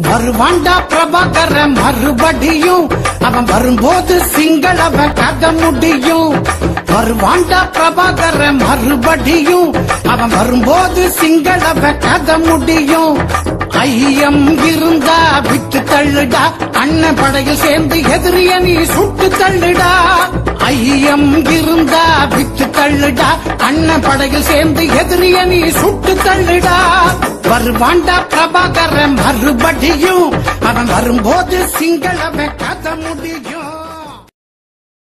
வருவாண்டா பிரபாகர மறுபடியும் அவன் வரும்போது சிங்களவ கதை முடியும் வருவாண்டா பிரபாகர மறுபடியும் அவன் வரும்போது சிங்களவ கதை முடியும் ஐயம் இருந்தா விட்டு தள்ளுடா அண்ணன் படையில் சேர்ந்து எதிரிய நீ சுட்டு தள்ளுடா ஐயம் இருந்தா விட்டு தள்ளுடா அண்ணன் படையில் சேர்ந்து எதிரிய நீ சுட்டு தள்ளுடா வருவாண்டா பிரபாகர மறுபடியும் அவன் வரும்போது சிங்களவ கதை முடியும்